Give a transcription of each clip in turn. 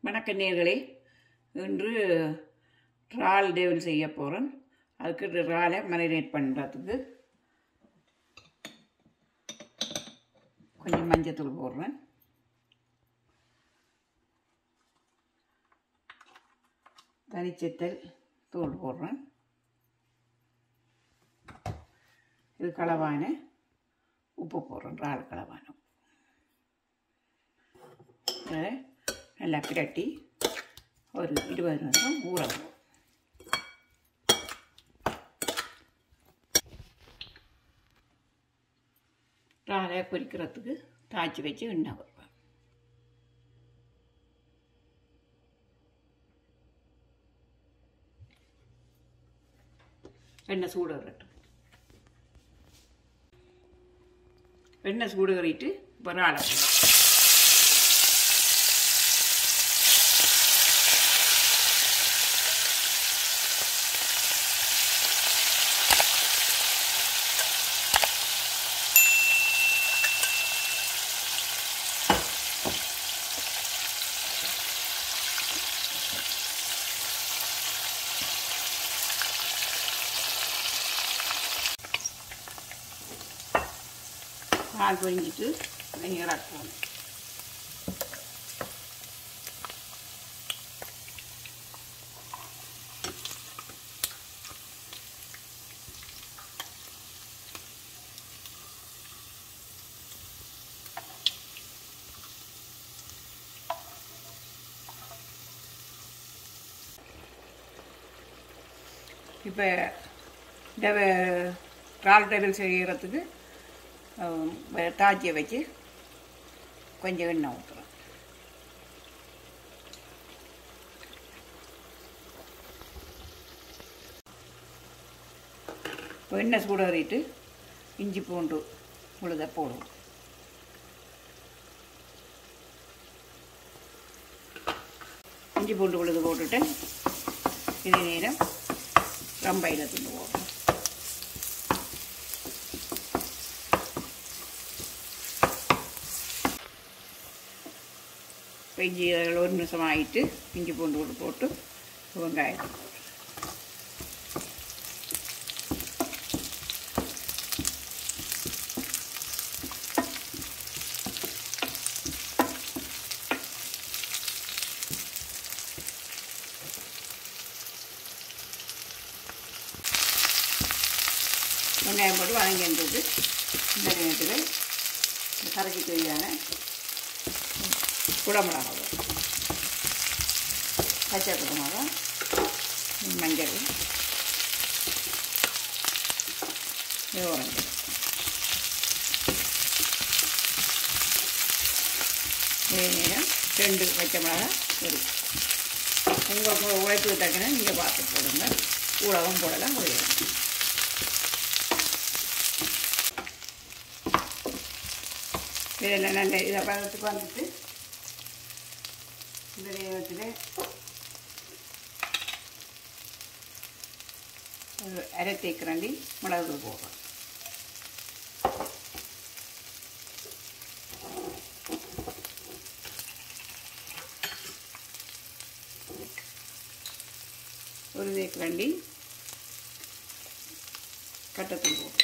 வணக்கம் நேர்களே இன்று இறால் டேவல் செய்ய போகிறேன் அதுக்கு இறாலை மேரினேட் பண்ணுறதுக்கு கொஞ்சம் மஞ்சத்தூள் போடுறேன் தனிச்சத்தல் தூள் போடுறேன் இது களவான உப்பு போடுறேன் இறால் களவான அதை நல்லா பிரட்டி ஒரு இருபது நிமிஷம் ஊற விடும் இறாலை பொரிக்கிறதுக்கு தாய்ச்சி வச்சு எண்ணெய் வைப்பேன் எண்ணெய் சூடு வரட்டும் எண்ணெய் சூடு கறிட்டு இப்போ இறாலை போடுறேன் பால் பொரிஞ்சிட்டு இறக்குவோம் இப்போ இந்த இறால் டேபிள் செய்கிறதுக்கு தாச்சியை வச்சு கொஞ்சம் எண்ணெய் ஊற்றுறோம் இப்போ எண்ணெய் சூடறிட்டு இஞ்சி பூண்டு உழுத போடுவோம் இஞ்சி பூண்டு உழுது போட்டுட்டு இதே நேரம் ரம்பையில் தின்னு போடுறோம் இஞ்சி ஒரு நிமிஷம் ஆகிட்டு இஞ்சி பூண்டு கூட போட்டு வெங்காயத்தை போடுறேன் வெங்காயம் போட்டு வதங்கி இருந்தது இந்த நேரத்தில் இந்த கரைச்சி தேவையான குடமிளகா பச்சை குடமிளகா மஞ்சள் உரஞ்சல் இதே நேரம் ரெண்டு பச்சை மிளகா ஒரு உங்கள் உழைப்புக்கு தக்கன நீங்கள் பார்த்து போடுங்க கூடவும் போடலாம் உழைக்கலாம் இதில் நல்ல இதை பதத்துக்கு வந்துட்டு இந்த நேரத்தில் ஒரு அரை தேக்கரண்டி மிளகு போடுறோம் ஒரு தேக்கரண்டி கட்டத்தூள் போடுறோம்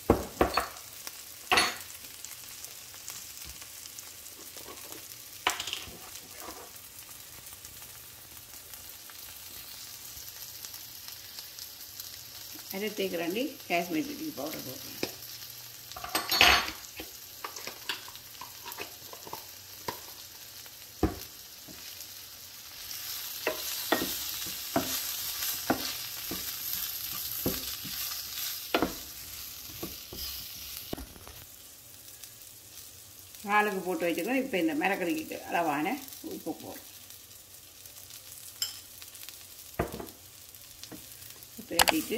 అదే తీగరండి కాశ్మీర్ చిల్లీ పౌడర్ పోతుంది ஆளுக்கு போட்டு வச்சுக்கணும் இப்போ இந்த மிளகடிக்கு அளவான உப்பு போடும் பிரட்டிட்டு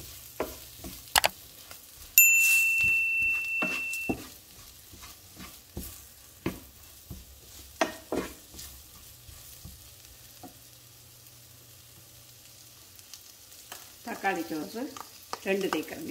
தக்காளி சோஸு ரெண்டு தேக்கரண்டி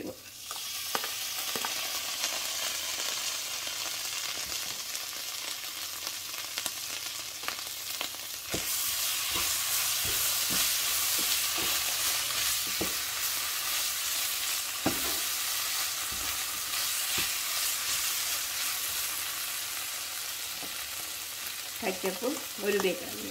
കച്ചപ്പ് ഒരു തേക്കണത്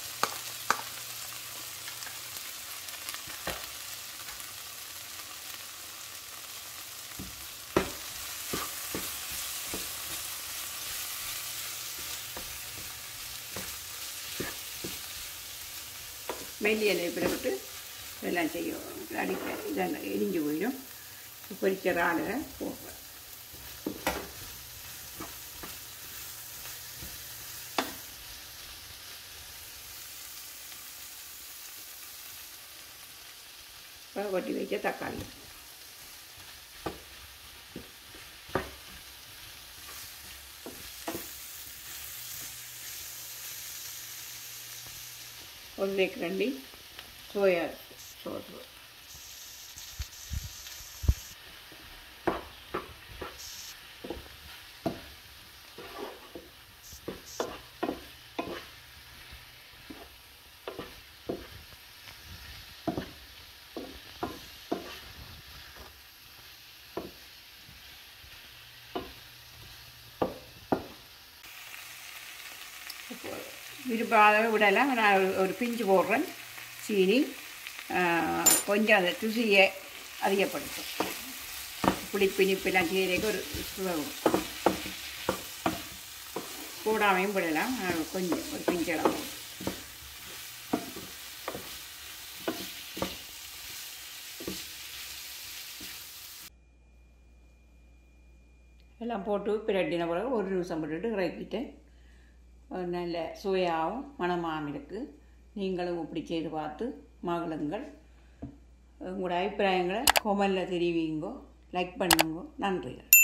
மெல்லியலை விட்டு இதெல்லாம் செய்யும் அடிக்க இதெல்லாம் எரிஞ்சு போயிடும் பொரிச்ச இறாலை போடுறேன் கொட்டி வைக்க தக்காளி ஒரு தேக்கரண்டி சோயா சோறு விரும்பாத விடலாம் நான் ஒரு- ஒரு பிஞ்சு போடுறேன் சீனி ஆ, கொஞ்சம் அந்த ருசியை அதிகப்படுத்தும் புளிப்பு இனிப்பெல்லாம் செய்கிறதுக்கு ஒரு சுவை வரும். கூடாமையும் விடலாம் ஆ, கொஞ்சம் ஒரு பிஞ்சு அளவு எல்லாம் போட்டு பிரட்டின பிறகு ஒரு நிமிஷம் போட்டுட்டு இறக்கிட்டேன் ஒரு நல்ல சுவையாகவும் மணமாகவும் இருக்குது நீங்களும் இப்படி செய்து பார்த்து மகளுங்கள் உங்களோட அபிப்பிராயங்களை கொமலில் தெரிவிங்கோ லைக் பண்ணுங்க நன்றிகள்